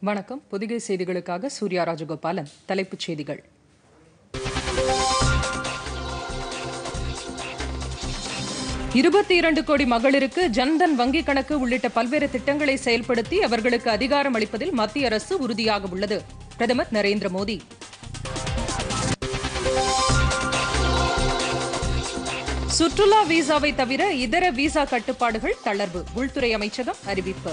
வணக்கம் புதிகை செய்திகளுக்காக சூர்யா ராஜகோபாலன் தலைப்புச் செய்திகள் இருபத்தி இரண்டு கோடி மகளிருக்கு ஜன்தன் வங்கிக் கணக்கு உள்ளிட்ட பல்வேறு திட்டங்களை செயல்படுத்தி அவர்களுக்கு அதிகாரம் அளிப்பதில் மத்திய அரசு உறுதியாக உள்ளது பிரதமர் நரேந்திர மோடி சுற்றுலா விசாவை தவிர இதர விசா கட்டுப்பாடுகள் தளர்வு உள்துறை அமைச்சகம் அறிவிப்பு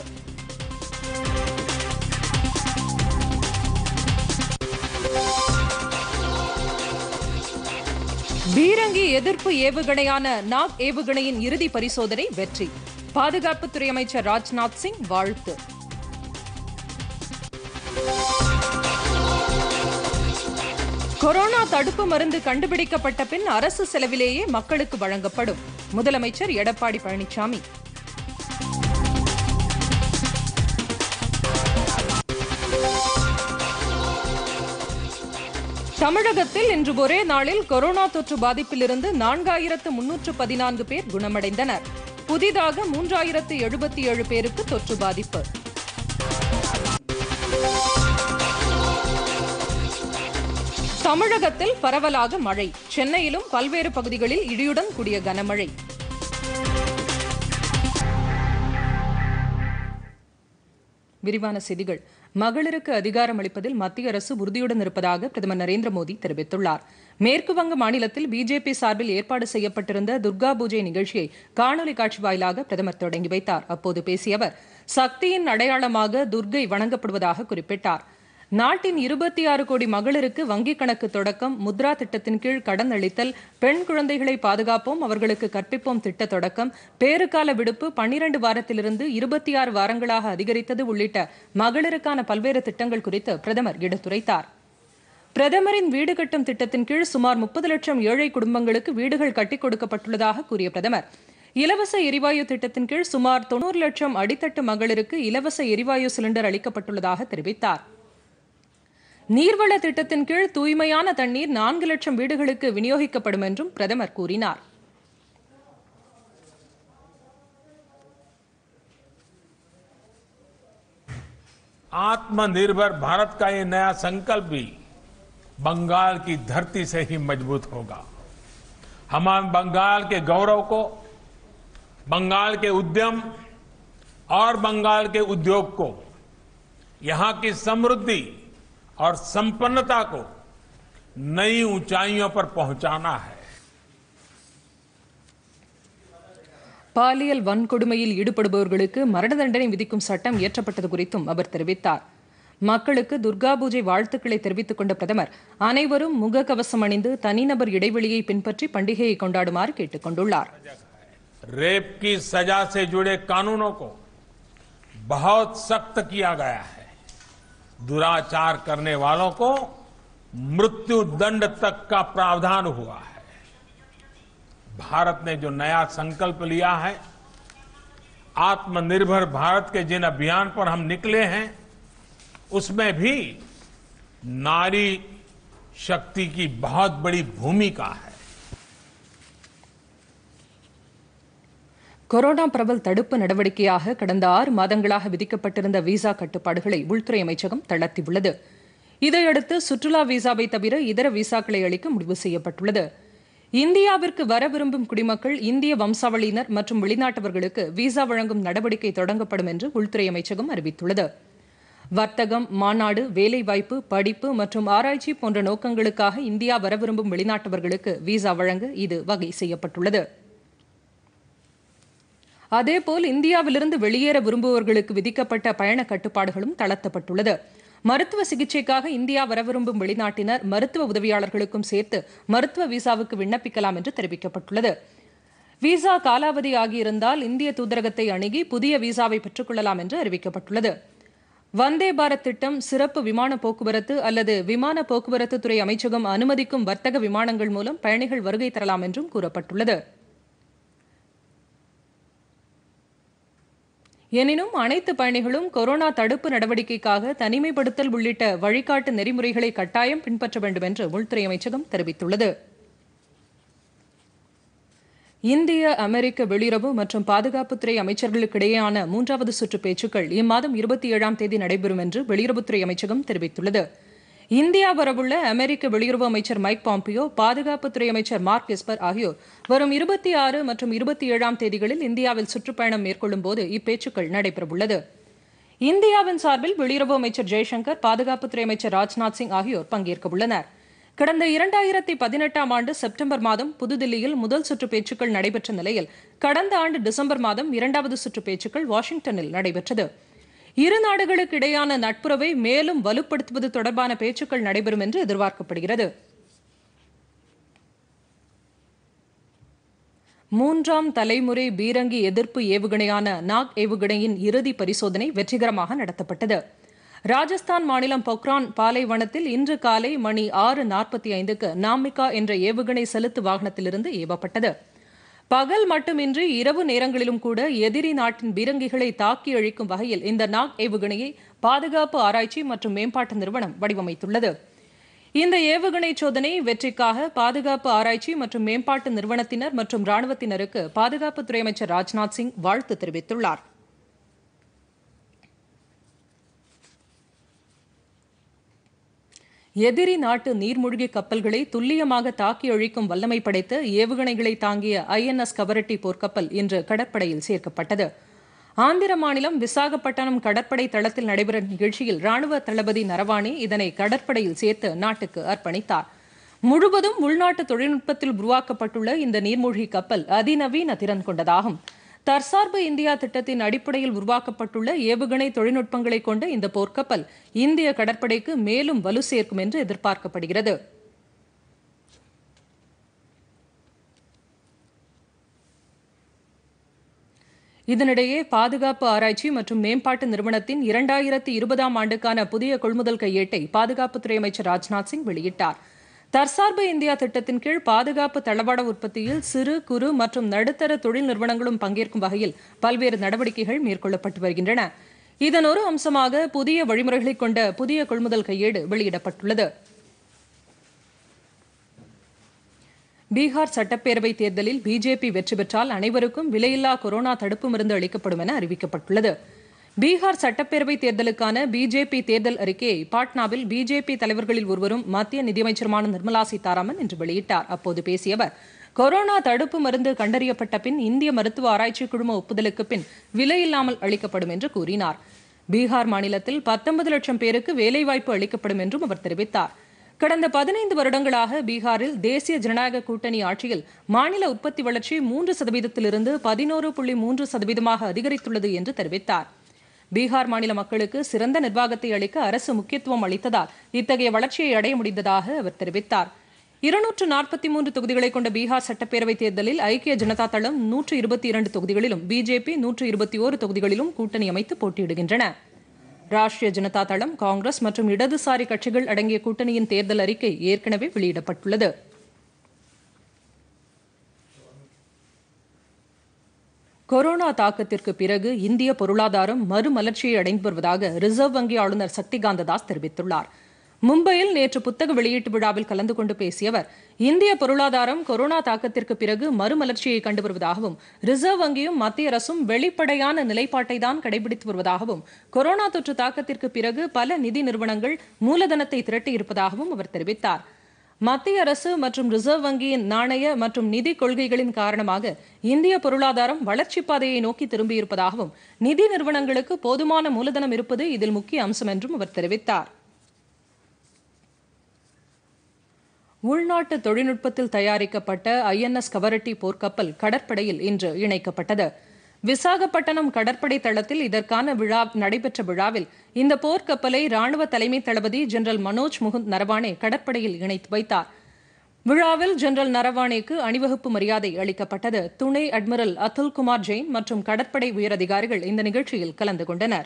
பீரங்கி எதிர்ப்பு ஏவுகணையான நாக் ஏவுகணையின் இறுதி பரிசோதனை வெற்றி பாதுகாப்புத்துறை அமைச்சர் ராஜ்நாத் சிங் வாழ்த்து கொரோனா தடுப்பு மருந்து கண்டுபிடிக்கப்பட்ட பின் அரசு செலவிலேயே மக்களுக்கு வழங்கப்படும் முதலமைச்சர் எடப்பாடி பழனிசாமி தமிழகத்தில் இன்று ஒரே நாளில் கொரோனா தொற்று பாதிப்பிலிருந்து நான்காயிரத்து முன்னூற்று பதினான்கு பேர் குணமடைந்தனர் புதிதாக மூன்றாயிரத்து எழுபத்தி ஏழு பேருக்கு தொற்று பாதிப்பு தமிழகத்தில் பரவலாக மழை சென்னையிலும் பல்வேறு பகுதிகளில் இடியுடன் கூடிய கனமழை விரிவான செய்திகள் மகளிருக்கு அதிகாரம் அளிப்பதில் மத்திய அரசு உறுதியுடன் இருப்பதாக பிரதமர் நரேந்திர மோடி தெரிவித்துள்ளார் மேற்கு வங்க மாநிலத்தில் பிஜேபி சார்பில் ஏற்பாடு செய்யப்பட்டிருந்த துர்கா பூஜை நிகழ்ச்சியை காணொலி காட்சி வாயிலாக பிரதமர் தொடங்கி வைத்தார் அப்போது பேசிய அவர் சக்தியின் அடையாளமாக துர்கை வணங்கப்படுவதாக குறிப்பிட்டார் நாட்டின் இருபத்தி ஆறு கோடி மகளிருக்கு வங்கிக் கணக்கு தொடக்கம் முத்ரா திட்டத்தின் கீழ் கடன் அளித்தல் பெண் குழந்தைகளை பாதுகாப்போம் அவர்களுக்கு கற்பிப்போம் திட்ட தொடக்கம் பேறுகால விடுப்பு பன்னிரண்டு வாரத்திலிருந்து இருபத்தி ஆறு வாரங்களாக அதிகரித்தது உள்ளிட்ட மகளிருக்கான பல்வேறு திட்டங்கள் குறித்து பிரதமர் எடுத்துரைத்தார் பிரதமரின் வீடு கட்டும் திட்டத்தின் கீழ் சுமார் முப்பது லட்சம் ஏழை குடும்பங்களுக்கு வீடுகள் கட்டிக் கொடுக்கப்பட்டுள்ளதாக கூறிய பிரதமர் இலவச எரிவாயு திட்டத்தின் கீழ் சுமார் தொண்ணூறு லட்சம் அடித்தட்டு மகளிருக்கு இலவச எரிவாயு சிலிண்டர் அளிக்கப்பட்டுள்ளதாக தெரிவித்தார் நீர்வள திட்டத்தின் கீழ் தூய்மையான தண்ணீர் நான்கு லட்சம் வீடுகளுக்கு விநியோகிக்கப்படும் என்றும் பிரதமர் கூறினார் आत्मनिर्भर भारत का ये नया संकल्प भी बंगाल की धरती से ही मजबूत होगा हम बंगाल के गौरव को बंगाल के उद्यम और बंगाल के उद्योग को यहां की समृद्धि और संपन्नता को नई ऊंचाइयों पर पहुंचाना है பாலியல் வன்கொடுமையில் ஈடுபடுபவர்களுக்கு மரண தண்டனை விதிக்கும் சட்டம் இயற்றப்பட்டது குறித்தும் அவர் தெரிவித்தார் மக்களுக்கு துர்கா பூஜை வாழ்த்துக்களை தெரிவித்துக் கொண்ட பிரதமர் அனைவரும் முகக்கவசம் அணிந்து தனிநபர் இடைவெளியை பின்பற்றி பண்டிகையை கொண்டாடுமாறு கேட்டுக் கொண்டுள்ளார் रेप की सजा से जुड़े कानूनों को बहुत सख्त किया गया है दुराचार करने वालों को मृत्यु दंड तक का प्रावधान हुआ है भारत ने जो नया संकल्प लिया है आत्मनिर्भर भारत के जिन अभियान पर हम निकले हैं उसमें भी नारी शक्ति की बहुत बड़ी भूमिका है கொரோனா பரவல் தடுப்பு நடவடிக்கையாக கடந்த ஆறு மாதங்களாக விதிக்கப்பட்டிருந்த விசா கட்டுப்பாடுகளை உள்துறை அமைச்சகம் தளர்த்தியுள்ளது இதையடுத்து சுற்றுலா விசாவை தவிர இதர விசாக்களை அளிக்க முடிவு செய்யப்பட்டுள்ளது இந்தியாவிற்கு வர விரும்பும் குடிமக்கள் இந்திய வம்சாவளியினர் மற்றும் வெளிநாட்டவர்களுக்கு விசா வழங்கும் நடவடிக்கை தொடங்கப்படும் என்று உள்துறை அமைச்சகம் அறிவித்துள்ளது வர்த்தகம் மாநாடு வேலைவாய்ப்பு படிப்பு மற்றும் ஆராய்ச்சி போன்ற நோக்கங்களுக்காக இந்தியா வர விரும்பும் வெளிநாட்டவர்களுக்கு விசா வழங்க இது வகை செய்யப்பட்டுள்ளது அதேபோல் இந்தியாவிலிருந்து வெளியேற விரும்புபவர்களுக்கு விதிக்கப்பட்ட பயண கட்டுப்பாடுகளும் தளர்த்தப்பட்டுள்ளது மருத்துவ சிகிச்சைக்காக இந்தியா வர விரும்பும் வெளிநாட்டினர் மருத்துவ உதவியாளர்களுக்கும் சேர்த்து மருத்துவ விசாவுக்கு விண்ணப்பிக்கலாம் என்று தெரிவிக்கப்பட்டுள்ளது விசா காலாவதி ஆகியிருந்தால் இந்திய தூதரகத்தை அணுகி புதிய விசாவை பெற்றுக்கொள்ளலாம் என்று அறிவிக்கப்பட்டுள்ளது வந்தே பாரத் திட்டம் சிறப்பு விமான போக்குவரத்து அல்லது விமான போக்குவரத்து துறை அமைச்சகம் அனுமதிக்கும் வர்த்தக விமானங்கள் மூலம் பயணிகள் வருகை தரலாம் என்றும் கூறப்பட்டுள்ளது எனினும் அனைத்து பயணிகளும் கொரோனா தடுப்பு நடவடிக்கைக்காக தனிமைப்படுத்தல் உள்ளிட்ட வழிகாட்டு நெறிமுறைகளை கட்டாயம் பின்பற்ற வேண்டும் என்று உள்துறை அமைச்சகம் தெரிவித்துள்ளது இந்திய அமெரிக்க வெளியுறவு மற்றும் பாதுகாப்புத்துறை அமைச்சர்களுக்கிடையேயான மூன்றாவது சுற்று பேச்சுக்கள் இம்மாதம் இருபத்தி ஏழாம் தேதி நடைபெறும் என்று வெளியுறவுத்துறை அமைச்சகம் தெரிவித்துள்ளது இந்தியா வரவுள்ள அமெரிக்க வெளியுறவு அமைச்சர் மைக் பாம்பியோ பாதுகாப்புத்துறை அமைச்சர் மார்க் எஸ்பர் ஆகியோர் வரும் இருபத்தி ஆறு மற்றும் இருபத்தி ஏழாம் தேதிகளில் இந்தியாவில் சுற்றுப்பயணம் மேற்கொள்ளும் போது இப்பேச்சுக்கள் நடைபெறவுள்ளது இந்தியாவின் சார்பில் வெளியுறவு அமைச்சர் ஜெய்சங்கர் பாதுகாப்புத்துறை அமைச்சர் ராஜ்நாத் சிங் ஆகியோர் பங்கேற்க உள்ளனர் கடந்த இரண்டாயிரத்தி பதினெட்டாம் ஆண்டு செப்டம்பர் மாதம் புதுதில்லியில் முதல் சுற்று பேச்சுக்கள் நடைபெற்ற நிலையில் கடந்த ஆண்டு டிசம்பர் மாதம் இரண்டாவது சுற்று பேச்சுக்கள் வாஷிங்டனில் நடைபெற்றது இரு நாடுகளுக்கு இடையான நட்புறவை மேலும் வலுப்படுத்துவது தொடர்பான பேச்சுக்கள் நடைபெறும் என்று எதிர்பார்க்கப்படுகிறது மூன்றாம் தலைமுறை பீரங்கி எதிர்ப்பு ஏவுகணையான நாக் ஏவுகணையின் இறுதி பரிசோதனை வெற்றிகரமாக நடத்தப்பட்டது ராஜஸ்தான் மாநிலம் பொக்ரான் பாலைவனத்தில் இன்று காலை மணி ஆறு நாற்பத்தி ஐந்துக்கு நாமிகா என்ற ஏவுகணை செலுத்து வாகனத்திலிருந்து ஏவப்பட்டது பகல் மட்டுமின்றி இரவு நேரங்களிலும் கூட எதிரி நாட்டின் பீரங்கிகளை தாக்கி அழிக்கும் வகையில் இந்த நாக் ஏவுகணையை பாதுகாப்பு ஆராய்ச்சி மற்றும் மேம்பாட்டு நிறுவனம் வடிவமைத்துள்ளது இந்த ஏவுகணை சோதனை வெற்றிக்காக பாதுகாப்பு ஆராய்ச்சி மற்றும் மேம்பாட்டு நிறுவனத்தினர் மற்றும் ராணுவத்தினருக்கு பாதுகாப்புத்துறை அமைச்சர் ராஜ்நாத் சிங் வாழ்த்து தெரிவித்துள்ளார் எதிரி நாட்டு நீர்மூழ்கி கப்பல்களை துல்லியமாக தாக்கி அழிக்கும் வல்லமை படைத்த ஏவுகணைகளை தாங்கிய ஐஎன்எஸ் கவரட்டி போர்க்கப்பல் இன்று கடற்படையில் சேர்க்கப்பட்டது ஆந்திர மாநிலம் விசாகப்பட்டினம் கடற்படை தளத்தில் நடைபெற நிகழ்ச்சியில் ராணுவ தளபதி நரவானே இதனை கடற்படையில் சேர்த்து நாட்டுக்கு அர்ப்பணித்தார் முழுவதும் உள்நாட்டு தொழில்நுட்பத்தில் உருவாக்கப்பட்டுள்ள இந்த நீர்மூழ்கி கப்பல் அதிநவீன திறன் கொண்டதாகும் தற்சார்பு இந்தியா திட்டத்தின் அடிப்படையில் உருவாக்கப்பட்டுள்ள ஏவுகணை தொழில்நுட்பங்களை கொண்ட இந்த போர்க்கப்பல் இந்திய கடற்படைக்கு மேலும் வலு சேர்க்கும் என்று எதிர்பார்க்கப்படுகிறது இதனிடையே பாதுகாப்பு ஆராய்ச்சி மற்றும் மேம்பாட்டு நிறுவனத்தின் இரண்டாயிரத்தி இருபதாம் ஆண்டுக்கான புதிய கொள்முதல் கையேட்டை பாதுகாப்புத்துறை அமைச்சர் ராஜ்நாத் சிங் வெளியிட்டார் தற்சார்பு இந்தியா திட்டத்தின் கீழ் பாதுகாப்பு தளவாட உற்பத்தியில் சிறு குறு மற்றும் நடுத்தர தொழில் நிறுவனங்களும் பங்கேற்கும் வகையில் பல்வேறு நடவடிக்கைகள் மேற்கொள்ளப்பட்டு வருகின்றன இதன் ஒரு அம்சமாக புதிய வழிமுறைகளை கொண்ட புதிய கொள்முதல் கையேடு வெளியிடப்பட்டுள்ளது பீகார் சட்டப்பேரவைத் தேர்தலில் பிஜேபி வெற்றி பெற்றால் அனைவருக்கும் விலையில்லா கொரோனா தடுப்பு மருந்து அளிக்கப்படும் என அறிவிக்கப்பட்டுள்ளது பீகார் சட்டப்பேரவை தேர்தலுக்கான பிஜேபி தேர்தல் அறிக்கையை பாட்னாவில் பிஜேபி தலைவர்களில் ஒருவரும் மத்திய நிதியமைச்சருமான நிர்மலா சீதாராமன் இன்று வெளியிட்டார் அப்போது பேசிய அவர் கொரோனா தடுப்பு மருந்து கண்டறியப்பட்ட பின் இந்திய மருத்துவ ஆராய்ச்சி குழும ஒப்புதலுக்கு பின் விலையில்லாமல் அளிக்கப்படும் என்று கூறினார் பீகார் மாநிலத்தில் பத்தொன்பது லட்சம் பேருக்கு வேலைவாய்ப்பு அளிக்கப்படும் என்றும் அவர் தெரிவித்தார் கடந்த பதினைந்து வருடங்களாக பீகாரில் தேசிய ஜனநாயக கூட்டணி ஆட்சியில் மாநில உற்பத்தி வளர்ச்சி மூன்று சதவீதத்திலிருந்து பதினோரு புள்ளி மூன்று சதவீதமாக அதிகரித்துள்ளது என்று தெரிவித்தார் பீகார் மாநில மக்களுக்கு சிறந்த நிர்வாகத்தை அளிக்க அரசு முக்கியத்துவம் அளித்ததால் இத்தகைய வளர்ச்சியை அடைய முடிந்ததாக அவர் தெரிவித்தார் இருநூற்று நாற்பத்தி மூன்று தொகுதிகளை கொண்ட பீகார் சட்டப்பேரவைத் தேர்தலில் ஐக்கிய ஜனதா தளம் நூற்று இருபத்தி இரண்டு தொகுதிகளிலும் பிஜேபி நூற்று இருபத்தி ஓரு தொகுதிகளிலும் கூட்டணி அமைத்து போட்டியிடுகின்றன ராஷ்டிரிய ஜனதா தளம் காங்கிரஸ் மற்றும் இடதுசாரி கட்சிகள் அடங்கிய கூட்டணியின் தேர்தல் அறிக்கை ஏற்கனவே வெளியிடப்பட்டுள்ளது கொரோனா தாக்கத்திற்கு பிறகு இந்திய பொருளாதாரம் மறுமலர்ச்சியை அடைந்து வருவதாக ரிசர்வ் வங்கி ஆளுநர் சக்திகாந்த தாஸ் தெரிவித்துள்ளார் மும்பையில் நேற்று புத்தக வெளியீட்டு விழாவில் கலந்து கொண்டு பேசிய அவர் இந்திய பொருளாதாரம் கொரோனா தாக்கத்திற்கு பிறகு மறுமலர்ச்சியை கண்டு வருவதாகவும் ரிசர்வ் வங்கியும் மத்திய அரசும் வெளிப்படையான நிலைப்பாட்டை தான் கடைபிடித்து வருவதாகவும் கொரோனா தொற்று தாக்கத்திற்கு பிறகு பல நிதி நிறுவனங்கள் மூலதனத்தை திரட்டியிருப்பதாகவும் அவர் தெரிவித்தார் மத்திய அரசு மற்றும் ரிசர்வ் வங்கியின் நாணய மற்றும் நிதி கொள்கைகளின் காரணமாக இந்திய பொருளாதாரம் வளர்ச்சிப் பாதையை நோக்கி திரும்பியிருப்பதாகவும் நிதி நிறுவனங்களுக்கு போதுமான மூலதனம் இருப்பது இதில் முக்கிய அம்சம் என்றும் அவர் தெரிவித்தார் உள்நாட்டு தொழில்நுட்பத்தில் தயாரிக்கப்பட்ட ஐஎன்எஸ் கவரட்டி போர்க்கப்பல் கடற்படையில் இன்று இணைக்கப்பட்டது விசாகப்பட்டினம் கடற்படை தளத்தில் இதற்கான விழா நடைபெற்ற விழாவில் இந்த போர்க்கப்பலை ராணுவ தலைமை தளபதி ஜெனரல் மனோஜ் முகுந்த் நரவானே கடற்படையில் இணைத்து வைத்தார் விழாவில் ஜெனரல் நரவானேக்கு அணிவகுப்பு மரியாதை அளிக்கப்பட்டது துணை அட்மிரல் அதுல் குமார் ஜெயின் மற்றும் கடற்படை உயரதிகாரிகள் இந்த நிகழ்ச்சியில் கலந்து கொண்டனர்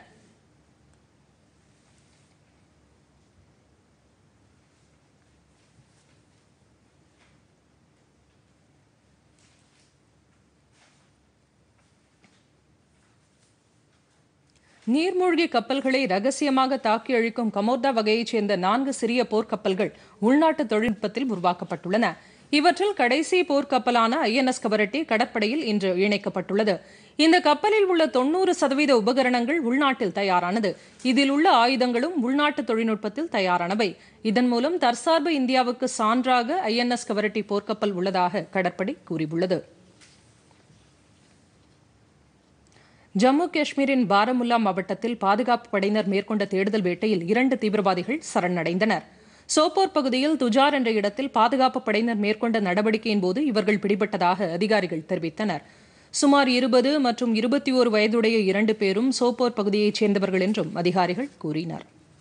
நீர்மூழ்கி கப்பல்களை ரகசியமாக தாக்கி அழிக்கும் கமோர்தா வகையைச் சேர்ந்த நான்கு சிறிய போர்க்கப்பல்கள் உள்நாட்டு தொழில்நுட்பத்தில் உருவாக்கப்பட்டுள்ளன இவற்றில் கடைசி போர்க்கப்பலான ஐஎன்எஸ் கவரட்டி கடற்படையில் இன்று இணைக்கப்பட்டுள்ளது இந்த கப்பலில் உள்ள தொன்னூறு சதவீத உபகரணங்கள் உள்நாட்டில் தயாரானது இதில் உள்ள ஆயுதங்களும் உள்நாட்டு தொழில்நுட்பத்தில் தயாரானவை இதன் மூலம் தற்சார்பு இந்தியாவுக்கு சான்றாக ஐஎன்எஸ் கவரட்டி போர்க்கப்பல் உள்ளதாக கடற்படை கூறியுள்ளது ஜம்மு காஷ்மீரின் பாரமுல்லா மாவட்டத்தில் பாதுகாப்பு படையினர் மேற்கொண்ட தேடுதல் வேட்டையில் இரண்டு தீவிரவாதிகள் சரணடைந்தனர் சோப்போர் பகுதியில் துஜார் என்ற இடத்தில் பாதுகாப்பு படையினர் மேற்கொண்ட நடவடிக்கையின் போது இவர்கள் பிடிபட்டதாக அதிகாரிகள் தெரிவித்தனர் சுமார் இருபது மற்றும் இருபத்தி ஓரு வயதுடைய இரண்டு பேரும் சோப்போர் பகுதியைச் சேர்ந்தவர்கள் என்றும் அதிகாரிகள் கூறினர்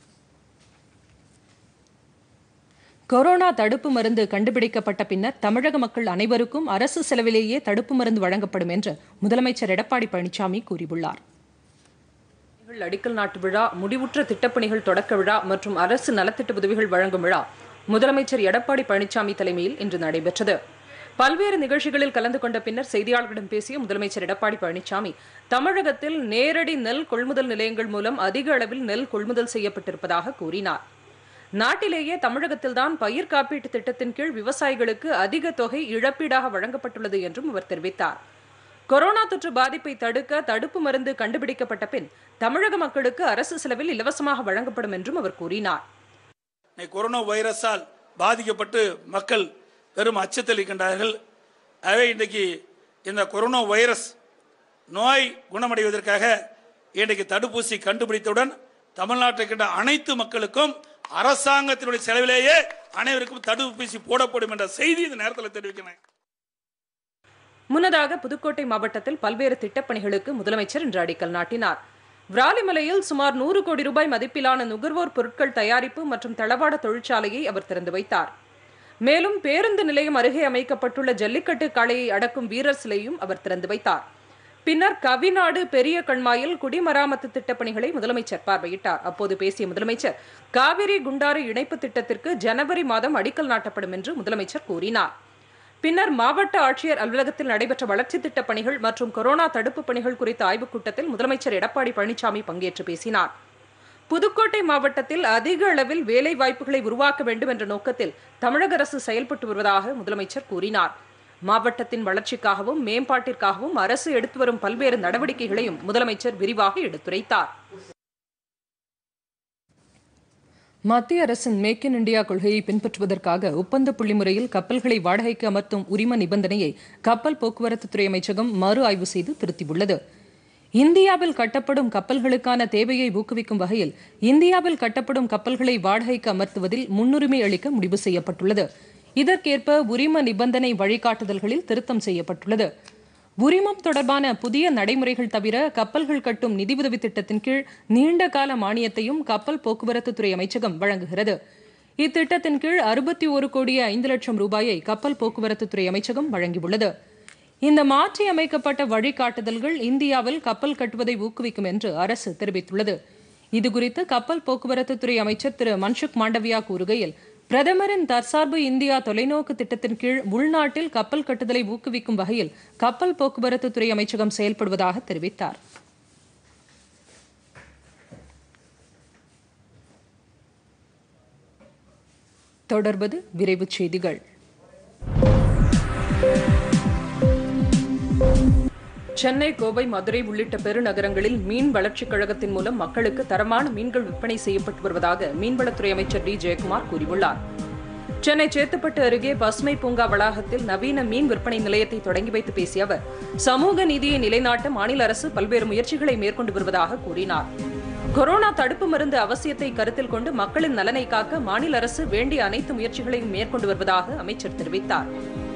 கொரோனா தடுப்பு மருந்து கண்டுபிடிக்கப்பட்ட பின்னர் தமிழக மக்கள் அனைவருக்கும் அரசு செலவிலேயே தடுப்பு மருந்து வழங்கப்படும் என்று முதலமைச்சர் எடப்பாடி பழனிசாமி கூறியுள்ளார் அடிக்கல் நாட்டு விழா முடிவுற்ற திட்டப்பணிகள் தொடக்க விழா மற்றும் அரசு நலத்திட்ட உதவிகள் வழங்கும் விழா முதலமைச்சர் எடப்பாடி பழனிசாமி தலைமையில் இன்று நடைபெற்றது பல்வேறு நிகழ்ச்சிகளில் கலந்து கொண்ட பின்னர் செய்தியாளர்களிடம் பேசிய முதலமைச்சர் எடப்பாடி பழனிசாமி தமிழகத்தில் நேரடி நெல் கொள்முதல் நிலையங்கள் மூலம் அதிக அளவில் நெல் கொள்முதல் செய்யப்பட்டிருப்பதாக கூறினார் நாட்டிலேயே தமிழகத்தில்தான் பயிர் காப்பீட்டு திட்டத்தின் கீழ் விவசாயிகளுக்கு அதிக தொகை இழப்பீடாக வழங்கப்பட்டுள்ளது என்றும் அவர் தெரிவித்தார் கொரோனா தொற்று பாதிப்பை தடுக்க தடுப்பு மருந்து கண்டுபிடிக்கப்பட்ட பின் தமிழக மக்களுக்கு அரசு செலவில் இலவசமாக வழங்கப்படும் என்றும் அவர் கூறினார் கொரோனா வைரஸால் பாதிக்கப்பட்டு மக்கள் பெரும் அச்சத்தில் இருக்கின்றார்கள் ஆகவே இன்றைக்கு இந்த கொரோனா வைரஸ் நோய் குணமடைவதற்காக இன்றைக்கு தடுப்பூசி கண்டுபிடித்தவுடன் தமிழ்நாட்டில் இருக்கின்ற அனைத்து மக்களுக்கும் அரசாங்கத்தினுடைய செலவிலேயே அனைவருக்கும் தடுப்பூசி போடப்படும் என்ற செய்தி இந்த நேரத்தில் தெரிவிக்கிறேன் முன்னதாக புதுக்கோட்டை மாவட்டத்தில் பல்வேறு திட்டப்பணிகளுக்கு முதலமைச்சர் இன்று அடிக்கல் நாட்டினார் விராலிமலையில் சுமார் நூறு கோடி ரூபாய் மதிப்பிலான நுகர்வோர் பொருட்கள் தயாரிப்பு மற்றும் தளவாட தொழிற்சாலையை அவர் திறந்து வைத்தார் மேலும் பேருந்து நிலையம் அருகே அமைக்கப்பட்டுள்ள ஜல்லிக்கட்டு காளையை அடக்கும் வீரர் சிலையும் அவர் திறந்து வைத்தார் பின்னர் கவிநாடு பெரிய கண்மாயில் குடிமராமத்து திட்டப்பணிகளை முதலமைச்சர் பார்வையிட்டார் அப்போது பேசிய முதலமைச்சர் காவிரி குண்டாறு இணைப்பு திட்டத்திற்கு ஜனவரி மாதம் அடிக்கல் நாட்டப்படும் என்று முதலமைச்சர் கூறினார் பின்னர் மாவட்ட ஆட்சியர் அலுவலகத்தில் நடைபெற்ற வளர்ச்சி திட்டப் பணிகள் மற்றும் கொரோனா தடுப்பு பணிகள் குறித்த ஆய்வுக் கூட்டத்தில் முதலமைச்சர் எடப்பாடி பழனிசாமி பங்கேற்று பேசினார் புதுக்கோட்டை மாவட்டத்தில் அதிக அளவில் வேலை வாய்ப்புகளை உருவாக்க வேண்டும் என்ற நோக்கத்தில் தமிழக அரசு செயல்பட்டு வருவதாக முதலமைச்சர் கூறினார் மாவட்டத்தின் வளர்ச்சிக்காகவும் மேம்பாட்டிற்காகவும் அரசு எடுத்து வரும் பல்வேறு நடவடிக்கைகளையும் முதலமைச்சர் விரிவாக எடுத்துரைத்தார் மத்திய அரசின் மேக் இன் இந்தியா கொள்கையை பின்பற்றுவதற்காக ஒப்பந்த புள்ளி முறையில் கப்பல்களை வாடகைக்கு அமர்த்தும் உரிம நிபந்தனையை கப்பல் போக்குவரத்துத்துறை அமைச்சகம் மறு ஆய்வு செய்து திருத்தியுள்ளது இந்தியாவில் கட்டப்படும் கப்பல்களுக்கான தேவையை ஊக்குவிக்கும் வகையில் இந்தியாவில் கட்டப்படும் கப்பல்களை வாடகைக்கு அமர்த்துவதில் முன்னுரிமை அளிக்க முடிவு செய்யப்பட்டுள்ளது இதற்கேற்ப உரிம நிபந்தனை வழிகாட்டுதல்களில் திருத்தம் செய்யப்பட்டுள்ளது உரிமம் தொடர்பான புதிய நடைமுறைகள் தவிர கப்பல்கள் கட்டும் நிதியுதவி திட்டத்தின் கீழ் நீண்ட கால மானியத்தையும் கப்பல் போக்குவரத்துத்துறை அமைச்சகம் வழங்குகிறது இத்திட்டத்தின் கீழ் அறுபத்தி ஒரு கோடியே ஐந்து லட்சம் ரூபாயை கப்பல் போக்குவரத்துத்துறை அமைச்சகம் வழங்கியுள்ளது இந்த மாற்றி அமைக்கப்பட்ட வழிகாட்டுதல்கள் இந்தியாவில் கப்பல் கட்டுவதை ஊக்குவிக்கும் என்று அரசு தெரிவித்துள்ளது இதுகுறித்து கப்பல் போக்குவரத்துத்துறை அமைச்சர் திரு மன்சுக் மாண்டவியா கூறுகையில் பிரதமரின் தற்சார்பு இந்தியா தொலைநோக்கு திட்டத்தின் கீழ் உள்நாட்டில் கப்பல் கட்டுதலை ஊக்குவிக்கும் வகையில் கப்பல் போக்குவரத்துத்துறை அமைச்சகம் செயல்படுவதாக தெரிவித்தார் தொடர்வது விரைவுச் செய்திகள் சென்னை கோவை மதுரை உள்ளிட்ட பெருநகரங்களில் மீன் வளர்ச்சிக் கழகத்தின் மூலம் மக்களுக்கு தரமான மீன்கள் விற்பனை செய்யப்பட்டு வருவதாக மீன்வளத்துறை அமைச்சர் டி ஜெயக்குமார் கூறியுள்ளார் சென்னை சேத்துப்பட்டு அருகே பசுமை பூங்கா வளாகத்தில் நவீன மீன் விற்பனை நிலையத்தை தொடங்கி வைத்து பேசிய அவர் சமூக நீதியை நிலைநாட்ட மாநில அரசு பல்வேறு முயற்சிகளை மேற்கொண்டு வருவதாக கூறினார் கொரோனா தடுப்பு மருந்து அவசியத்தை கருத்தில் கொண்டு மக்களின் நலனை காக்க மாநில அரசு வேண்டிய அனைத்து முயற்சிகளையும் மேற்கொண்டு வருவதாக அமைச்சர் தெரிவித்தார்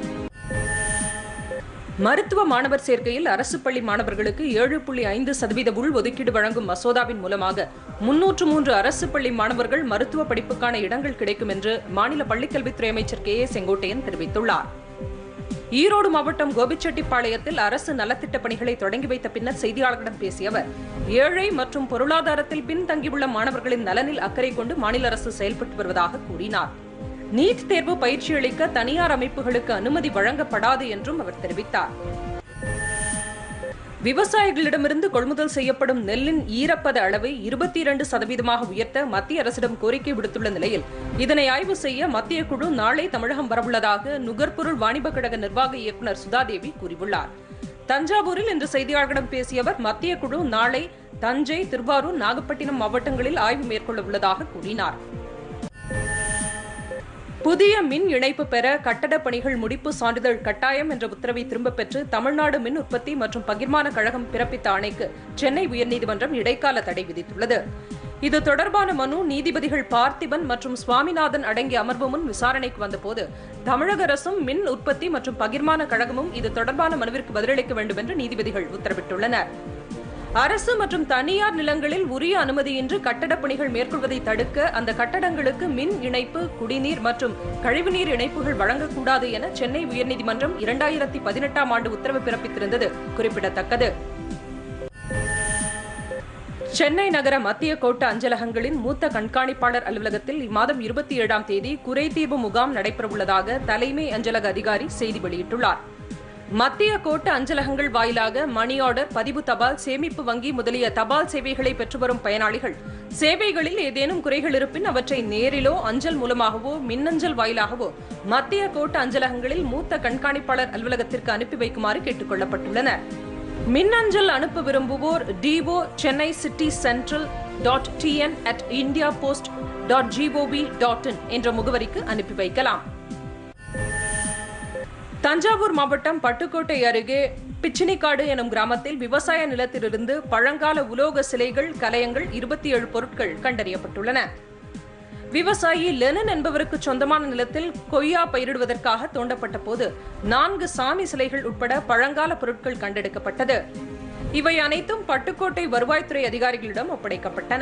மருத்துவ மாணவர் சேர்க்கையில் அரசு பள்ளி மாணவர்களுக்கு ஏழு புள்ளி ஐந்து சதவீத உள்ஒதுக்கீடு வழங்கும் மசோதாவின் மூலமாக முன்னூற்று மூன்று அரசு பள்ளி மாணவர்கள் மருத்துவ படிப்புக்கான இடங்கள் கிடைக்கும் என்று மாநில பள்ளிக்கல்வித்துறை அமைச்சர் கே ஏ செங்கோட்டையன் தெரிவித்துள்ளார் ஈரோடு மாவட்டம் கோபிச்செட்டிப்பாளையத்தில் அரசு நலத்திட்ட பணிகளை தொடங்கி வைத்த பின்னர் செய்தியாளர்களிடம் பேசிய அவர் ஏழை மற்றும் பொருளாதாரத்தில் பின்தங்கியுள்ள மாணவர்களின் நலனில் அக்கறை கொண்டு மாநில அரசு செயல்பட்டு வருவதாக கூறினார் நீட் தேர்வு பயிற்சி அளிக்க தனியார் அமைப்புகளுக்கு அனுமதி வழங்கப்படாது என்றும் அவர் தெரிவித்தார் விவசாயிகளிடமிருந்து கொள்முதல் செய்யப்படும் நெல்லின் ஈரப்பத அளவை இருபத்தி இரண்டு சதவீதமாக உயர்த்த மத்திய அரசிடம் கோரிக்கை விடுத்துள்ள நிலையில் இதனை ஆய்வு செய்ய மத்திய குழு நாளை தமிழகம் வரவுள்ளதாக நுகர்பொருள் வாணிப கழக நிர்வாக இயக்குநர் சுதாதேவி கூறியுள்ளார் தஞ்சாவூரில் இன்று செய்தியாளர்களிடம் பேசிய அவர் மத்திய குழு நாளை தஞ்சை திருவாரூர் நாகப்பட்டினம் மாவட்டங்களில் ஆய்வு மேற்கொள்ள உள்ளதாக கூறினார் புதிய மின் இணைப்பு பெற கட்டடப் பணிகள் முடிப்பு சான்றிதழ் கட்டாயம் என்ற உத்தரவை திரும்பப் பெற்று தமிழ்நாடு மின் உற்பத்தி மற்றும் பகிர்மான கழகம் பிறப்பித்த ஆணைக்கு சென்னை உயர்நீதிமன்றம் இடைக்கால தடை விதித்துள்ளது இது தொடர்பான மனு நீதிபதிகள் பார்த்திபன் மற்றும் சுவாமிநாதன் அடங்கிய அமர்வு முன் விசாரணைக்கு வந்தபோது தமிழக அரசும் மின் உற்பத்தி மற்றும் பகிர்மான கழகமும் இது தொடர்பான மனுவிற்கு பதிலளிக்க வேண்டும் என்று நீதிபதிகள் உத்தரவிட்டுள்ளனர் அரசு மற்றும் தனியார் நிலங்களில் உரிய அனுமதியின்றி கட்டடப் பணிகள் மேற்கொள்வதை தடுக்க அந்த கட்டடங்களுக்கு மின் இணைப்பு குடிநீர் மற்றும் கழிவுநீர் இணைப்புகள் வழங்கக்கூடாது என சென்னை உயர்நீதிமன்றம் இரண்டாயிரத்தி பதினெட்டாம் ஆண்டு உத்தரவு பிறப்பித்திருந்தது குறிப்பிடத்தக்கது சென்னை நகர மத்திய கோட்ட அஞ்சலகங்களின் மூத்த கண்காணிப்பாளர் அலுவலகத்தில் இம்மாதம் இருபத்தி ஏழாம் தேதி குறைதீர்வு முகாம் நடைபெறவுள்ளதாக தலைமை அஞ்சலக அதிகாரி செய்தி வெளியிட்டுள்ளார் மத்திய கோட்ட அஞ்சலகங்கள் வாயிலாக மணி ஆர்டர் பதிவு தபால் சேமிப்பு வங்கி முதலிய தபால் சேவைகளை பெற்று வரும் பயனாளிகள் சேவைகளில் ஏதேனும் குறைகள் இருப்பின் அவற்றை நேரிலோ அஞ்சல் மூலமாகவோ மின்னஞ்சல் வாயிலாகவோ மத்திய கோட்ட அஞ்சலகங்களில் மூத்த கண்காணிப்பாளர் அலுவலகத்திற்கு அனுப்பி வைக்குமாறு கேட்டுக் கொள்ளப்பட்டுள்ளனர் மின்னஞ்சல் அனுப்ப விரும்புவோர் DO Chennai city central dot TN at India post dot GOV dot in என்ற முகவரிக்கு அனுப்பி வைக்கலாம் தஞ்சாவூர் மாவட்டம் பட்டுக்கோட்டை அருகே பிச்சினிக்காடு எனும் கிராமத்தில் விவசாய நிலத்திலிருந்து பழங்கால உலோக சிலைகள் கலயங்கள் இருபத்தி ஏழு பொருட்கள் கண்டறியப்பட்டுள்ளன விவசாயி லெனின் என்பவருக்கு சொந்தமான நிலத்தில் கொய்யா பயிரிடுவதற்காக தோண்டப்பட்ட போது நான்கு சாமி சிலைகள் உட்பட பழங்கால பொருட்கள் கண்டெடுக்கப்பட்டது இவை அனைத்தும் பட்டுக்கோட்டை வருவாய்த்துறை அதிகாரிகளிடம் ஒப்படைக்கப்பட்டன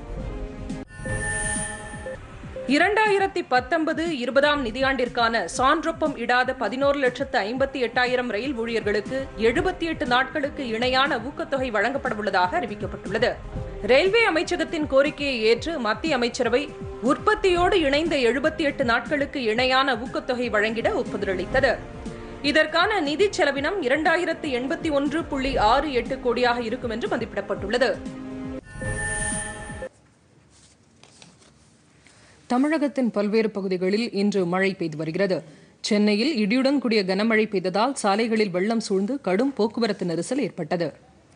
இரண்டாயிரத்தி பத்தொன்பது இருபதாம் நிதியாண்டிற்கான சான்றொப்பம் இடாத பதினோரு லட்சத்து ஐம்பத்தி எட்டாயிரம் ரயில் ஊழியர்களுக்கு எழுபத்தி எட்டு நாட்களுக்கு இணையான ஊக்கத்தொகை வழங்கப்படவுள்ளதாக அறிவிக்கப்பட்டுள்ளது ரயில்வே அமைச்சகத்தின் கோரிக்கையை ஏற்று மத்திய அமைச்சரவை உற்பத்தியோடு இணைந்த எழுபத்தி எட்டு நாட்களுக்கு இணையான ஊக்கத்தொகை வழங்கிட ஒப்புதல் அளித்தது இதற்கான நிதி செலவினம் இரண்டாயிரத்து எண்பத்தி ஒன்று புள்ளி ஆறு எட்டு கோடியாக இருக்கும் என்று மதிப்பிடப்பட்டுள்ளது தமிழகத்தின் பல்வேறு பகுதிகளில் இன்று மழை பெய்து வருகிறது சென்னையில் இடியுடன் கூடிய கனமழை பெய்ததால் சாலைகளில் வெள்ளம் சூழ்ந்து கடும் போக்குவரத்து நெரிசல் ஏற்பட்டது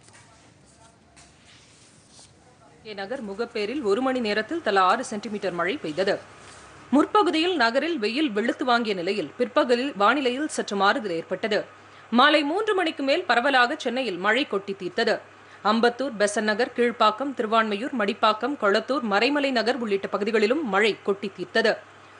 நகர் முகப்பேரில் ஒரு மணி நேரத்தில் தலா ஆறு சென்டிமீட்டர் மழை பெய்தது முற்பகுதியில் நகரில் வெயில் வெளுத்து வாங்கிய நிலையில் பிற்பகலில் வானிலையில் சற்று மாறுதல் ஏற்பட்டது மாலை மூன்று மணிக்கு மேல் பரவலாக சென்னையில் மழை கொட்டி தீர்த்தது அம்பத்தூர் பெசன் நகர் கீழ்ப்பாக்கம் திருவான்மையூர் மடிப்பாக்கம் கொளத்தூர் மறைமலை நகர் உள்ளிட்ட பகுதிகளிலும் மழை கொட்டி தீர்த்தது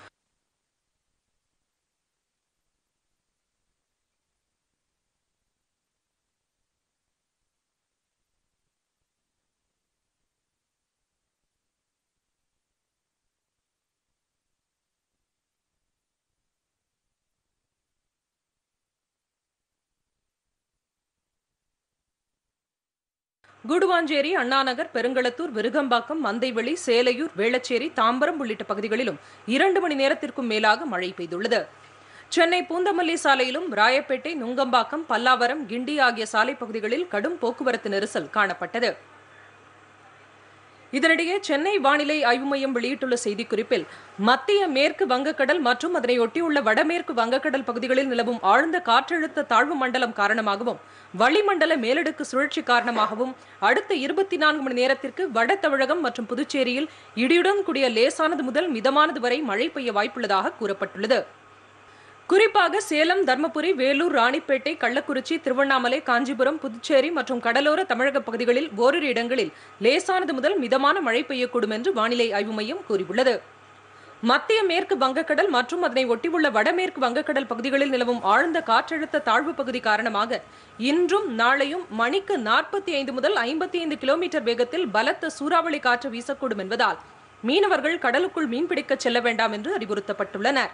கூடுவாஞ்சேரி அண்ணாநகர் பெருங்களத்தூர் விருகம்பாக்கம் மந்தைவெளி சேலையூர் வேளச்சேரி தாம்பரம் உள்ளிட்ட பகுதிகளிலும் இரண்டு மணி நேரத்திற்கும் மேலாக மழை பெய்துள்ளது சென்னை பூந்தமல்லி சாலையிலும் ராயப்பேட்டை நுங்கம்பாக்கம் பல்லாவரம் கிண்டி ஆகிய சாலை பகுதிகளில் கடும் போக்குவரத்து நெரிசல் காணப்பட்டது இதனிடையே சென்னை வானிலை ஆய்வு மையம் வெளியிட்டுள்ள செய்திக்குறிப்பில் மத்திய மேற்கு வங்கக்கடல் மற்றும் அதனை ஒட்டியுள்ள வடமேற்கு வங்கக்கடல் பகுதிகளில் நிலவும் ஆழ்ந்த காற்றழுத்த தாழ்வு மண்டலம் காரணமாகவும் வளிமண்டல மேலடுக்கு சுழற்சி காரணமாகவும் அடுத்த இருபத்தி நான்கு மணி நேரத்திற்கு வட தமிழகம் மற்றும் புதுச்சேரியில் இடியுடன் கூடிய லேசானது முதல் மிதமானது வரை மழை பெய்ய வாய்ப்புள்ளதாக கூறப்பட்டுள்ளது குறிப்பாக சேலம் தர்மபுரி வேலூர் ராணிப்பேட்டை கள்ளக்குறிச்சி திருவண்ணாமலை காஞ்சிபுரம் புதுச்சேரி மற்றும் கடலோர தமிழக பகுதிகளில் ஓரிரு இடங்களில் லேசானது முதல் மிதமான மழை பெய்யக்கூடும் என்று வானிலை ஆய்வு மையம் கூறியுள்ளது மத்திய மேற்கு வங்கக்கடல் மற்றும் அதனை ஒட்டியுள்ள வடமேற்கு வங்கக்கடல் பகுதிகளில் நிலவும் ஆழ்ந்த காற்றழுத்த தாழ்வு பகுதி காரணமாக இன்றும் நாளையும் மணிக்கு நாற்பத்தி ஐந்து முதல் ஐம்பத்தி ஐந்து கிலோமீட்டர் வேகத்தில் பலத்த சூறாவளி காற்று வீசக்கூடும் என்பதால் மீனவர்கள் கடலுக்குள் மீன்பிடிக்க செல்ல வேண்டாம் என்று அறிவுறுத்தப்பட்டுள்ளனர்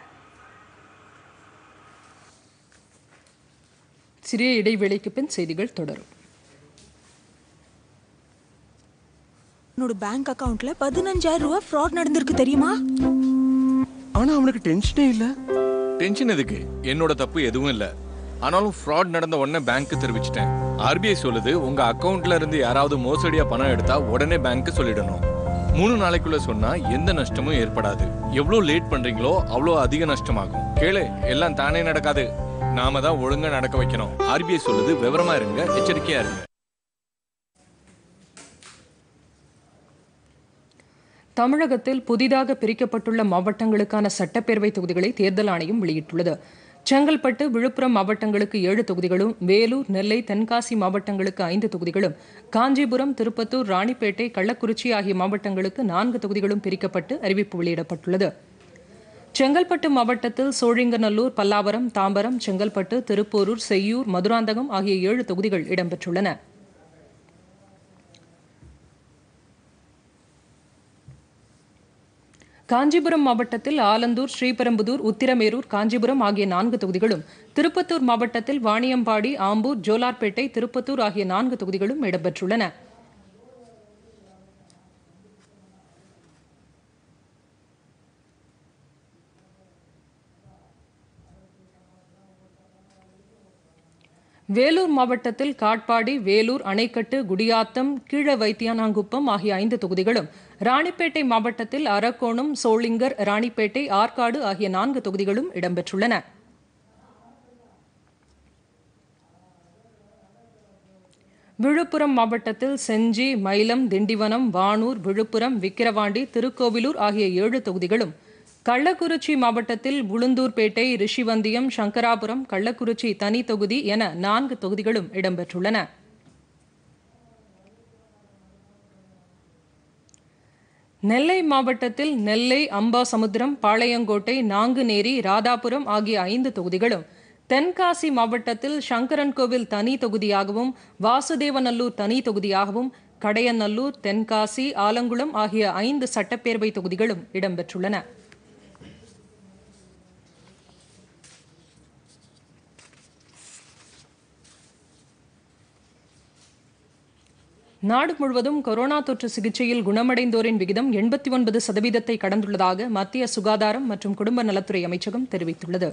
சிறிய இடைவேளைக்கு பின் செய்திகள் தொடரும் என்னோட பேங்க் அக்கவுண்ட்ல பதினஞ்சாயிரம் ரூபாய் ஃப்ராட் நடந்திருக்கு தெரியுமா ஆனா அவனுக்கு டென்ஷனே இல்ல டென்ஷன் எதுக்கு என்னோட தப்பு எதுவும் இல்ல ஆனாலும் ஃப்ராட் நடந்த உடனே பேங்க்கு தெரிவிச்சிட்டேன் ஆர்பிஐ சொல்லுது உங்க அக்கவுண்ட்ல இருந்து யாராவது மோசடியா பணம் எடுத்தா உடனே பேங்க்கு சொல்லிடணும் மூணு நாளைக்குள்ள சொன்னா எந்த நஷ்டமும் ஏற்படாது எவ்வளோ லேட் பண்றீங்களோ அவ்வளோ அதிக நஷ்டமாகும் கேளு எல்லாம் தானே நடக்காது நாம தான் ஒழுங்கா நடக்க வைக்கணும் ஆர்பிஐ சொல்லுது விவரமா இருங்க எச்சரிக்கையா இருங்க தமிழகத்தில் புதிதாக பிரிக்கப்பட்டுள்ள மாவட்டங்களுக்கான சட்டப்பேரவை தொகுதிகளை தேர்தல் ஆணையம் வெளியிட்டுள்ளது செங்கல்பட்டு விழுப்புரம் மாவட்டங்களுக்கு ஏழு தொகுதிகளும் வேலூர் நெல்லை தென்காசி மாவட்டங்களுக்கு ஐந்து தொகுதிகளும் காஞ்சிபுரம் திருப்பத்தூர் ராணிப்பேட்டை கள்ளக்குறிச்சி ஆகிய மாவட்டங்களுக்கு நான்கு தொகுதிகளும் பிரிக்கப்பட்டு அறிவிப்பு வெளியிடப்பட்டுள்ளது செங்கல்பட்டு மாவட்டத்தில் சோழிங்கநல்லூர் பல்லாவரம் தாம்பரம் செங்கல்பட்டு திருப்போரூர் செய்யூர் மதுராந்தகம் ஆகிய ஏழு தொகுதிகள் இடம்பெற்றுள்ளன காஞ்சிபுரம் மாவட்டத்தில் ஆலந்தூர் ஸ்ரீபெரும்புதூர் உத்திரமேரூர் காஞ்சிபுரம் ஆகிய நான்கு தொகுதிகளும் திருப்பத்தூர் மாவட்டத்தில் வாணியம்பாடி ஆம்பூர் ஜோலார்பேட்டை திருப்பத்தூர் ஆகிய நான்கு தொகுதிகளும் இடம்பெற்றுள்ளன வேலூர் மாவட்டத்தில் காட்பாடி வேலூர் அணைக்கட்டு குடியாத்தம் கீழ வைத்தியானாங்குப்பம் ஆகிய ஐந்து தொகுதிகளும் ராணிப்பேட்டை மாவட்டத்தில் அரக்கோணம் சோளிங்கர் ராணிப்பேட்டை ஆற்காடு ஆகிய நான்கு தொகுதிகளும் இடம்பெற்றுள்ளன விழுப்புரம் மாவட்டத்தில் செஞ்சி மயிலம் திண்டிவனம் வானூர் விழுப்புரம் விக்கிரவாண்டி திருக்கோவிலூர் ஆகிய ஏழு தொகுதிகளும் கள்ளக்குறிச்சி மாவட்டத்தில் உளுந்தூர்பேட்டை ரிஷிவந்தியம் சங்கராபுரம் கள்ளக்குறிச்சி தனி தொகுதி என நான்கு தொகுதிகளும் இடம்பெற்றுள்ளன நெல்லை மாவட்டத்தில் நெல்லை அம்பாசமுத்திரம் பாளையங்கோட்டை நாங்குநேரி ராதாபுரம் ஆகிய ஐந்து தொகுதிகளும் தென்காசி மாவட்டத்தில் சங்கரன்கோவில் தனி தொகுதியாகவும் வாசுதேவநல்லூர் தனி தொகுதியாகவும் கடையநல்லூர் தென்காசி ஆலங்குளம் ஆகிய ஐந்து சட்டப்பேரவை தொகுதிகளும் இடம்பெற்றுள்ளன நாடு முழுவதும் கொரோனா தொற்று சிகிச்சையில் குணமடைந்தோரின் விகிதம் எண்பத்தி ஒன்பது சதவீதத்தை கடந்துள்ளதாக மத்திய சுகாதாரம் மற்றும் குடும்ப நலத்துறை அமைச்சகம் தெரிவித்துள்ளது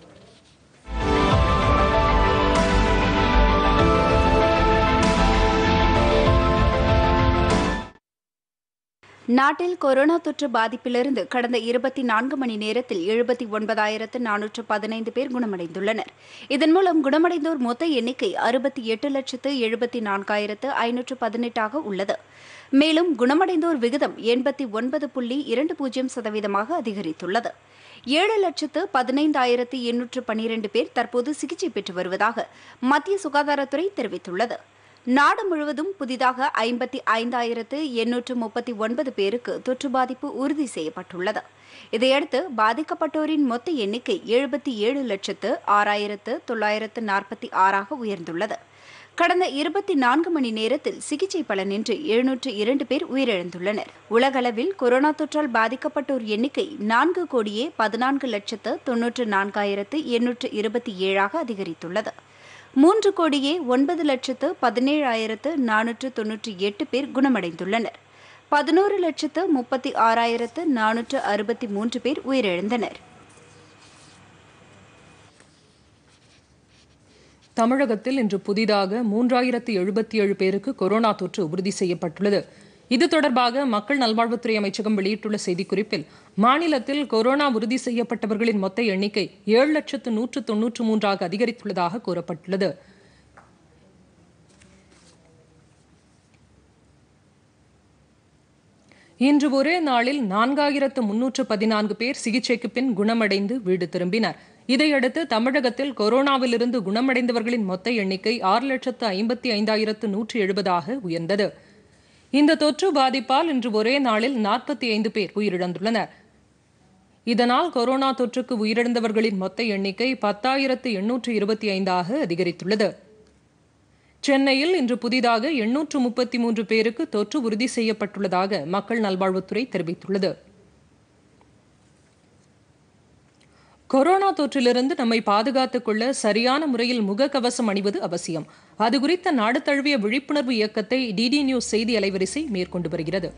நாட்டில் கொரோனா தொற்று பாதிப்பிலிருந்து கடந்த இருபத்தி நான்கு மணி நேரத்தில் எழுபத்தி ஒன்பதாயிரத்து நானூற்று பதினைந்து பேர் குணமடைந்துள்ளனர் இதன் மூலம் குணமடைந்தோர் மொத்த எண்ணிக்கை அறுபத்தி எட்டு லட்சத்து எழுபத்தி நான்காயிரத்து ஐநூற்று பதினெட்டாக உள்ளது மேலும் குணமடைந்தோர் விகிதம் எண்பத்தி ஒன்பது புள்ளி இரண்டு பூஜ்ஜியம் சதவீதமாக அதிகரித்துள்ளது ஏழு லட்சத்து பதினைந்தாயிரத்து எண்ணூற்று பனிரெண்டு பேர் தற்போது சிகிச்சை பெற்று வருவதாக மத்திய சுகாதாரத்துறை தெரிவித்துள்ளது நாடு முழுவதும் புதிதாக ஐம்பத்தி ஐந்தாயிரத்து எண்ணூற்று முப்பத்தி ஒன்பது பேருக்கு தொற்று பாதிப்பு உறுதி செய்யப்பட்டுள்ளது இதையடுத்து பாதிக்கப்பட்டோரின் மொத்த எண்ணிக்கை எழுபத்தி ஏழு லட்சத்து ஆறாயிரத்து தொள்ளாயிரத்து நாற்பத்தி ஆறாக உயர்ந்துள்ளது கடந்த இருபத்தி நான்கு மணி நேரத்தில் சிகிச்சை பலனின்றி எழுநூற்று இரண்டு பேர் உயிரிழந்துள்ளனர் உலகளவில் கொரோனா தொற்றால் பாதிக்கப்பட்டோர் எண்ணிக்கை நான்கு கோடியே பதினான்கு லட்சத்து தொன்னூற்று நான்காயிரத்து எண்ணூற்று இருபத்தி ஏழாக அதிகரித்துள்ளது மூன்று கோடியே ஒன்பது லட்சத்து பதினேழாயிரத்து நானூற்று தொன்னூற்றி எட்டு பேர் குணமடைந்துள்ளனர் பதினோரு லட்சத்து முப்பத்தி ஆறாயிரத்து நானூற்று அறுபத்தி மூன்று பேர் உயிரிழந்தனர் தமிழகத்தில் இன்று புதிதாக மூன்றாயிரத்து எழுபத்தி ஏழு பேருக்கு கொரோனா தொற்று உறுதி செய்யப்பட்டுள்ளது இது தொடர்பாக மக்கள் நல்வாழ்வுத்துறை அமைச்சகம் வெளியிட்டுள்ள செய்திக்குறிப்பில் மாநிலத்தில் கொரோனா உறுதி செய்யப்பட்டவர்களின் மொத்த எண்ணிக்கை ஏழு லட்சத்து நூற்று தொன்னூற்று மூன்றாக அதிகரித்துள்ளதாக கூறப்பட்டுள்ளது இன்று ஒரே நாளில் நான்காயிரத்து முன்னூற்று பதினான்கு பேர் சிகிச்சைக்கு பின் குணமடைந்து வீடு திரும்பினர் இதையடுத்து தமிழகத்தில் கொரோனாவிலிருந்து குணமடைந்தவர்களின் மொத்த எண்ணிக்கை ஆறு லட்சத்து ஐம்பத்தி ஐந்தாயிரத்து நூற்று எழுபதாக உயர்ந்தது இந்த தொற்று பாதிப்பால் இன்று ஒரே நாளில் நாற்பத்தி ஐந்து பேர் உயிரிழந்துள்ளனர் இதனால் கொரோனா தொற்றுக்கு உயிரிழந்தவர்களின் மொத்த எண்ணிக்கை பத்தாயிரத்து எண்ணூற்று இருபத்தி ஐந்தாக அதிகரித்துள்ளது சென்னையில் இன்று புதிதாக எண்ணூற்று முப்பத்தி மூன்று பேருக்கு தொற்று உறுதி செய்யப்பட்டுள்ளதாக மக்கள் நல்வாழ்வுத்துறை தெரிவித்துள்ளது கொரோனா தொற்றிலிருந்து நம்மை பாதுகாத்துக் கொள்ள சரியான முறையில் முகக்கவசம் அணிவது அவசியம் அது குறித்த நாடு தழுவிய விழிப்புணர்வு இயக்கத்தை டிடி நியூஸ் செய்தி அலைவரிசை மேற்கொண்டு வருகிறது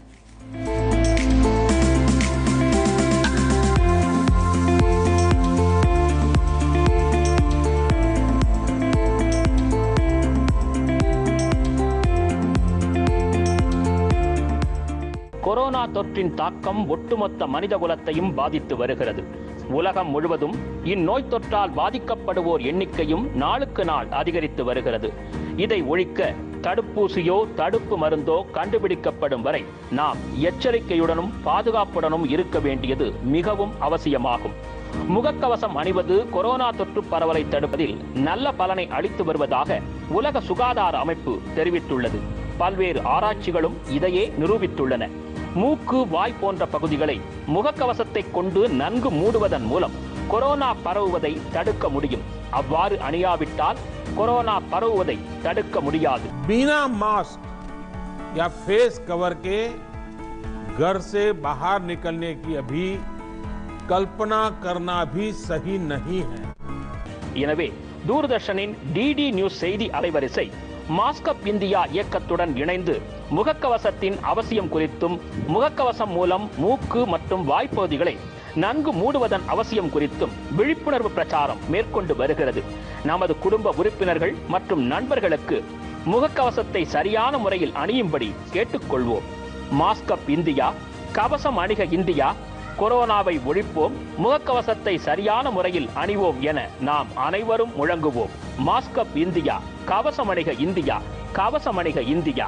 கொரோனா தொற்றின் தாக்கம் ஒட்டுமொத்த மனிதகுலத்தையும் பாதித்து வருகிறது உலகம் முழுவதும் இந்நோய் தொற்றால் பாதிக்கப்படுவோர் எண்ணிக்கையும் நாளுக்கு நாள் அதிகரித்து வருகிறது இதை ஒழிக்க தடுப்பூசியோ தடுப்பு மருந்தோ கண்டுபிடிக்கப்படும் வரை நாம் எச்சரிக்கையுடனும் பாதுகாப்புடனும் இருக்க வேண்டியது மிகவும் அவசியமாகும் முகக்கவசம் அணிவது கொரோனா தொற்று பரவலை தடுப்பதில் நல்ல பலனை அளித்து வருவதாக உலக சுகாதார அமைப்பு தெரிவித்துள்ளது பல்வேறு ஆராய்ச்சிகளும் இதையே நிரூபித்துள்ளன மூக்கு வாய் போன்ற பகுதிகளை முகக்கவசத்தை கொண்டு நன்கு மூடுவதன் மூலம் கொரோனா பரவுவதை தடுக்க முடியும் அவ்வாறு அணியாவிட்டால் கொரோனா பரவுவதை தடுக்க முடியாது बिना मास्क या फेस कवर के घर से बाहर निकलने की अभी कल्पना करना भी सही नहीं है எனவே தூர்தர்ஷனின் டிடி நியூஸ் செய்தி அலைவரிசை மாஸ்கப் இந்தியா இயக்கத்துடன் இணைந்து முகக்கவசத்தின் அவசியம் குறித்தும் முகக்கவசம் மூலம் மூக்கு மற்றும் வாய்ப்பகுதிகளை நன்கு மூடுவதன் அவசியம் குறித்தும் விழிப்புணர்வு பிரச்சாரம் மேற்கொண்டு வருகிறது நமது குடும்ப உறுப்பினர்கள் மற்றும் நண்பர்களுக்கு முகக்கவசத்தை சரியான முறையில் அணியும்படி கேட்டுக்கொள்வோம் மாஸ்கப் இந்தியா கவசம் அணிக இந்தியா கொரோனாவை ஒழிப்போம் முகக்கவசத்தை சரியான முறையில் அணிவோம் என நாம் அனைவரும் முழங்குவோம் மாஸ்கப் இந்தியா கவசம் அணிக இந்தியா கவசம் அணிக இந்தியா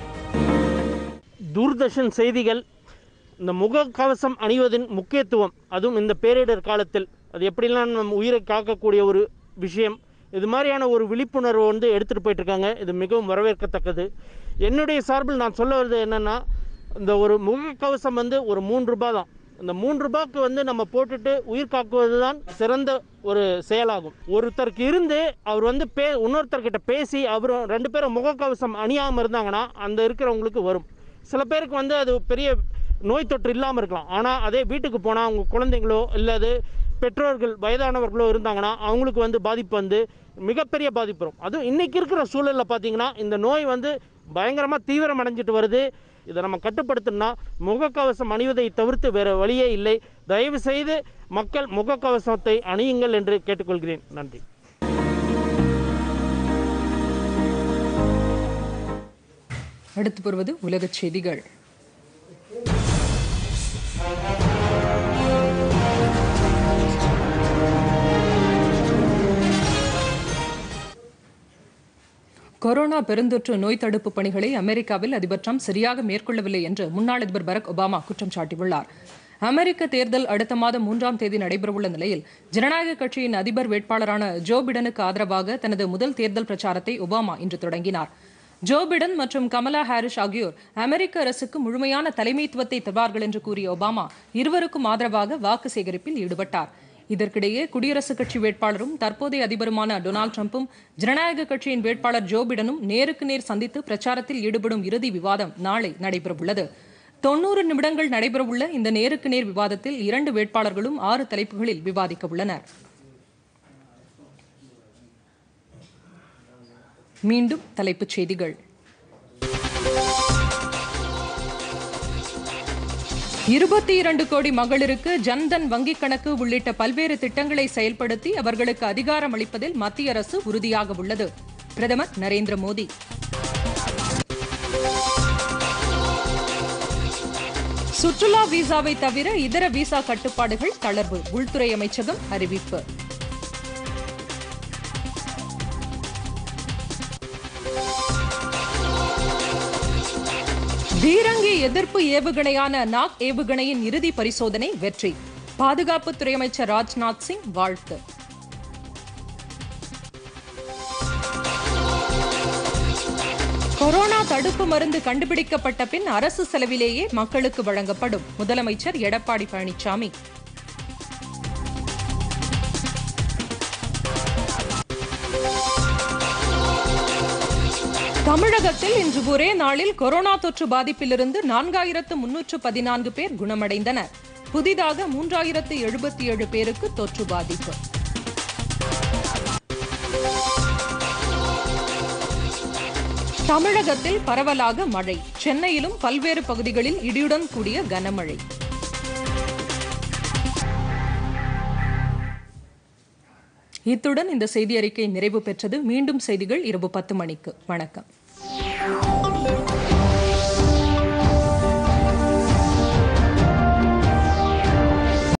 தூர்தர்ஷன் செய்திகள் இந்த முகக்கவசம் அணிவதின் முக்கியத்துவம் அதுவும் இந்த பேரிடர் காலத்தில் அது எப்படிலாம் நம் உயிரை காக்கக்கூடிய ஒரு விஷயம் இது மாதிரியான ஒரு விழிப்புணர்வு வந்து எடுத்துகிட்டு போயிட்டுருக்காங்க இது மிகவும் வரவேற்கத்தக்கது என்னுடைய சார்பில் நான் சொல்ல வருது என்னென்னா இந்த ஒரு முகக்கவசம் வந்து ஒரு மூன்று ரூபாய் தான் இந்த மூன்று ரூபாய்க்கு வந்து நம்ம போட்டுட்டு உயிர் காக்குவது தான் சிறந்த ஒரு செயலாகும் ஒருத்தருக்கு இருந்து அவர் வந்து பே இன்னொருத்தர்கிட்ட பேசி அவரும் ரெண்டு பேரும் முகக்கவசம் அணியாமல் இருந்தாங்கன்னா அந்த இருக்கிறவங்களுக்கு வரும் சில பேருக்கு வந்து அது பெரிய நோய் தொற்று இல்லாமல் இருக்கலாம் ஆனால் அதே வீட்டுக்கு போனால் அவங்க குழந்தைங்களோ இல்லை அது பெற்றோர்கள் வயதானவர்களோ இருந்தாங்கன்னா அவங்களுக்கு வந்து பாதிப்பு வந்து மிகப்பெரிய பாதிப்பு வரும் அதுவும் இன்றைக்கி இருக்கிற சூழலில் பார்த்தீங்கன்னா இந்த நோய் வந்து பயங்கரமாக தீவிரம் அடைஞ்சிட்டு வருது இதை நம்ம கட்டுப்படுத்தணும்னா முகக்கவசம் அணிவதை தவிர்த்து வேறு வழியே இல்லை தயவு செய்து மக்கள் முகக்கவசத்தை அணியுங்கள் என்று கேட்டுக்கொள்கிறேன் நன்றி அடுத்து வருவது உலகச் செய்திகள் கொரோனா பெருந்தொற்று நோய் தடுப்பு பணிகளை அமெரிக்காவில் அதிபர் ட்ரம்ப் சரியாக மேற்கொள்ளவில்லை என்று முன்னாள் அதிபர் பராக் ஒபாமா குற்றம் சாட்டியுள்ளார் அமெரிக்க தேர்தல் அடுத்த மாதம் மூன்றாம் தேதி நடைபெறவுள்ள நிலையில் ஜனநாயக கட்சியின் அதிபர் வேட்பாளரான ஜோ பிடனுக்கு ஆதரவாக தனது முதல் தேர்தல் பிரச்சாரத்தை ஒபாமா இன்று தொடங்கினார் ஜோ பிடன் மற்றும் கமலா ஹாரிஸ் ஆகியோர் அமெரிக்க அரசுக்கு முழுமையான தலைமைத்துவத்தை தருவார்கள் என்று கூறிய ஒபாமா இருவருக்கும் ஆதரவாக வாக்கு சேகரிப்பில் ஈடுபட்டார் இதற்கிடையே குடியரசுக் கட்சி வேட்பாளரும் தற்போதைய அதிபருமான டொனால்டு ட்ரம்ப்பும் ஜனநாயக கட்சியின் வேட்பாளர் ஜோ பிடனும் நேருக்கு நேர் சந்தித்து பிரச்சாரத்தில் ஈடுபடும் இறுதி விவாதம் நாளை நடைபெறவுள்ளது தொன்னூறு நிமிடங்கள் நடைபெறவுள்ள இந்த நேருக்கு நேர் விவாதத்தில் இரண்டு வேட்பாளர்களும் ஆறு தலைப்புகளில் விவாதிக்க உள்ளனர் மீண்டும் தலைப்புச் செய்திகள் இருபத்தி இரண்டு கோடி மகளிருக்கு ஜன்தன் வங்கிக் கணக்கு உள்ளிட்ட பல்வேறு திட்டங்களை செயல்படுத்தி அவர்களுக்கு அதிகாரம் அளிப்பதில் மத்திய அரசு உறுதியாக உள்ளது பிரதமர் நரேந்திர மோடி சுற்றுலா விசாவை தவிர இதர விசா கட்டுப்பாடுகள் தளர்வு உள்துறை அமைச்சகம் அறிவிப்பு பீரங்கி எதிர்ப்பு ஏவுகணையான நாக் ஏவுகணையின் இறுதி பரிசோதனை வெற்றி பாதுகாப்புத்துறை அமைச்சர் ராஜ்நாத் சிங் வாழ்த்து கொரோனா தடுப்பு மருந்து கண்டுபிடிக்கப்பட்ட பின் அரசு செலவிலேயே மக்களுக்கு வழங்கப்படும் முதலமைச்சர் எடப்பாடி பழனிசாமி தமிழகத்தில் இன்று ஒரே நாளில் கொரோனா தொற்று பாதிப்பிலிருந்து நான்காயிரத்து முன்னூற்று பதினான்கு பேர் குணமடைந்தனர் புதிதாக மூன்றாயிரத்து எழுபத்தி ஏழு பேருக்கு தொற்று பாதிப்பு தமிழகத்தில் பரவலாக மழை சென்னையிலும் பல்வேறு பகுதிகளில் இடியுடன் கூடிய கனமழை இத்துடன் இந்த செய்தி அறிக்கை நிறைவு பெற்றது மீண்டும் செய்திகள் இரவு பத்து மணிக்கு வணக்கம்